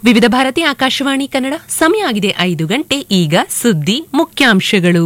ವಿವಿಧ ಭಾರತಿ ಆಕಾಶವಾಣಿ ಕನ್ನಡ ಸಮಯ ಆಗಿದೆ ಐದು ಗಂಟೆ ಈಗ ಸುದ್ದಿ ಮುಖ್ಯಾಂಶಗಳು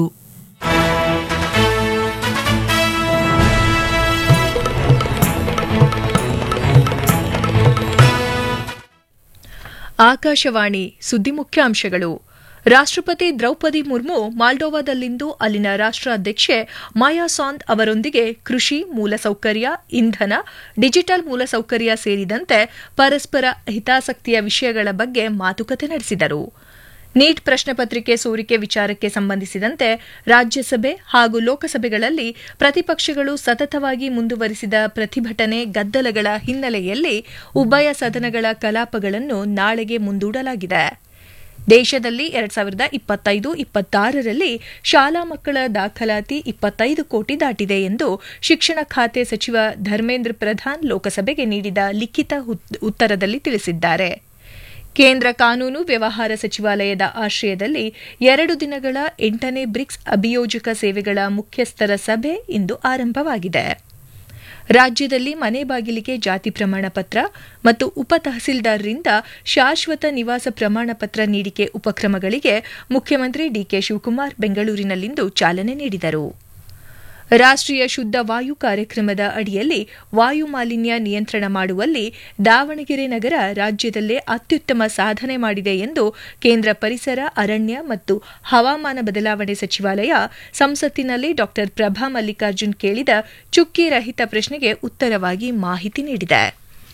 ಆಕಾಶವಾಣಿ ಸುದ್ದಿ ಮುಖ್ಯಾಂಶಗಳು ರಾಷ್ಟ್ರಪತಿ ದ್ರೌಪದಿ ಮುರ್ಮು ಮಾಲ್ಡೋವಾದಲ್ಲಿಂದು ಅಲ್ಲಿನ ರಾಷ್ಟ್ರಾಧ್ಯಕ್ಷೆ ಮಾಯಾ ಸಾಂದ್ ಅವರೊಂದಿಗೆ ಕೃಷಿ ಮೂಲಸೌಕರ್ಯ ಇಂಧನ ಡಿಜಿಟಲ್ ಮೂಲಸೌಕರ್ಯ ಸೇರಿದಂತೆ ಪರಸ್ಪರ ಹಿತಾಸಕ್ತಿಯ ವಿಷಯಗಳ ಬಗ್ಗೆ ಮಾತುಕತೆ ನಡೆಸಿದರು ನೀಟ್ ಪ್ರಶ್ನೆ ಪತ್ರಿಕೆ ಸೋರಿಕೆ ವಿಚಾರಕ್ಕೆ ಸಂಬಂಧಿಸಿದಂತೆ ರಾಜ್ಯಸಭೆ ಹಾಗೂ ಲೋಕಸಭೆಗಳಲ್ಲಿ ಪ್ರತಿಪಕ್ಷಗಳು ಸತತವಾಗಿ ಮುಂದುವರಿಸಿದ ಪ್ರತಿಭಟನೆ ಗದ್ದಲಗಳ ಹಿನ್ನೆಲೆಯಲ್ಲಿ ಉಭಯ ಸದನಗಳ ಕಲಾಪಗಳನ್ನು ನಾಳೆಗೆ ಮುಂದೂಡಲಾಗಿದೆ ದೇಶದಲ್ಲಿ ಎರಡ್ ಸಾವಿರದ ಇಪ್ಪತ್ತೈದು ಇಪ್ಪತ್ತಾರರಲ್ಲಿ ಶಾಲಾ ಮಕ್ಕಳ ದಾಖಲಾತಿ ಇಪ್ಪತ್ತೈದು ಕೋಟಿ ದಾಟಿದೆ ಎಂದು ಶಿಕ್ಷಣ ಖಾತೆ ಸಚಿವ ಧರ್ಮೇಂದ್ರ ಪ್ರಧಾನ್ ಲೋಕಸಭೆಗೆ ನೀಡಿದ ಲಿಖಿತ ಉತ್ತರದಲ್ಲಿ ತಿಳಿಸಿದ್ದಾರೆ ಕೇಂದ್ರ ಕಾನೂನು ವ್ಯವಹಾರ ಸಚಿವಾಲಯದ ಆಶ್ರಯದಲ್ಲಿ ಎರಡು ದಿನಗಳ ಎಂಟನೇ ಬ್ರಿಕ್ಸ್ ಅಭಿಯೋಜಕ ಸೇವೆಗಳ ಮುಖ್ಯಸ್ಥರ ಸಭೆ ಇಂದು ಆರಂಭವಾಗಿದೆ ರಾಜ್ಯದಲ್ಲಿ ಮನೆ ಬಾಗಿಲಿಗೆ ಜಾತಿ ಪ್ರಮಾಣ ಪತ್ರ ಮತ್ತು ಉಪ ತಹಸೀಲ್ದಾರ್ರಿಂದ ಶಾಶ್ವತ ನಿವಾಸ ಪ್ರಮಾಣ ಪತ್ರ ನೀಡಿಕೆ ಉಪಕ್ರಮಗಳಿಗೆ ಮುಖ್ಯಮಂತ್ರಿ ಡಿಕೆ ಶಿವಕುಮಾರ್ ಬೆಂಗಳೂರಿನಲ್ಲಿಂದು ಚಾಲನೆ ನೀಡಿದರು ರಾಷ್ಟ್ರೀಯ ಶುದ್ಧ ವಾಯು ಕಾರ್ಯಕ್ರಮದ ಅಡಿಯಲ್ಲಿ ವಾಯು ಮಾಲಿನ್ಯ ನಿಯಂತ್ರಣ ಮಾಡುವಲ್ಲಿ ದಾವಣಗೆರೆ ನಗರ ರಾಜ್ಯದಲ್ಲೇ ಅತ್ಯುತ್ತಮ ಸಾಧನೆ ಮಾಡಿದೆ ಎಂದು ಕೇಂದ್ರ ಪರಿಸರ ಅರಣ್ಯ ಮತ್ತು ಹವಾಮಾನ ಬದಲಾವಣೆ ಸಚಿವಾಲಯ ಸಂಸತ್ತಿನಲ್ಲಿ ಡಾ ಪ್ರಭಾ ಮಲ್ಲಿಕಾರ್ಜುನ್ ಕೇಳಿದ ಚುಕ್ಕಿ ರಹಿತ ಪ್ರಶ್ನೆಗೆ ಉತ್ತರವಾಗಿ ಮಾಹಿತಿ ನೀಡಿದೆ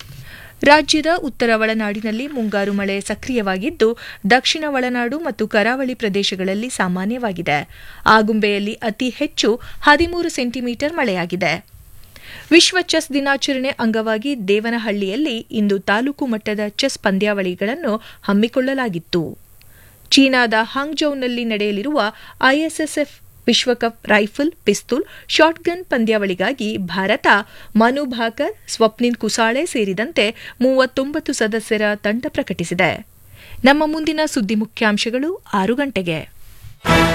ರಾಜ್ಯದ ಉತ್ತರ ಒಳನಾಡಿನಲ್ಲಿ ಮುಂಗಾರು ಮಳೆ ಸಕ್ರಿಯವಾಗಿದ್ದು ದಕ್ಷಿಣ ಒಳನಾಡು ಮತ್ತು ಕರಾವಳಿ ಪ್ರದೇಶಗಳಲ್ಲಿ ಸಾಮಾನ್ಯವಾಗಿದೆ ಆಗುಂಬೆಯಲ್ಲಿ ಅತಿ ಹೆಚ್ಚು ಹದಿಮೂರು ಸೆಂಟಿಮೀಟರ್ ಮಳೆಯಾಗಿದೆ ವಿಶ್ವ ಚೆಸ್ ದಿನಾಚರಣೆ ಅಂಗವಾಗಿ ದೇವನಹಳ್ಳಿಯಲ್ಲಿ ಇಂದು ತಾಲೂಕು ಮಟ್ಟದ ಚೆಸ್ ಪಂದ್ಯಾವಳಿಗಳನ್ನು ಹಮ್ಮಿಕೊಳ್ಳಲಾಗಿತ್ತು ಚೀನಾದ ಹಾಂಗ್ಜೌನಲ್ಲಿ ನಡೆಯಲಿರುವ ಐಎಸ್ಎಸ್ಎಫ್ ವಿಶ್ವಕಪ್ ರೈಫಲ್ ಪಿಸ್ತೂಲ್ ಶಾಟ್ಗನ್ ಪಂದ್ಯಾವಳಿಗಾಗಿ ಭಾರತ ಮನು ಭಾಕರ್ ಸ್ವಪ್ನಿನ್ ಕುಸಾಳೆ ಸೇರಿದಂತೆ ಮೂವತ್ತೊಂಬತ್ತು ಸದಸ್ಯರ ತಂಡ ಪ್ರಕಟಿಸಿದೆ ನಮ್ಮ ಮುಂದಿನ ಸುದ್ದಿ ಮುಖ್ಯಾಂಶಗಳು ಆರು ಗಂಟೆಗೆ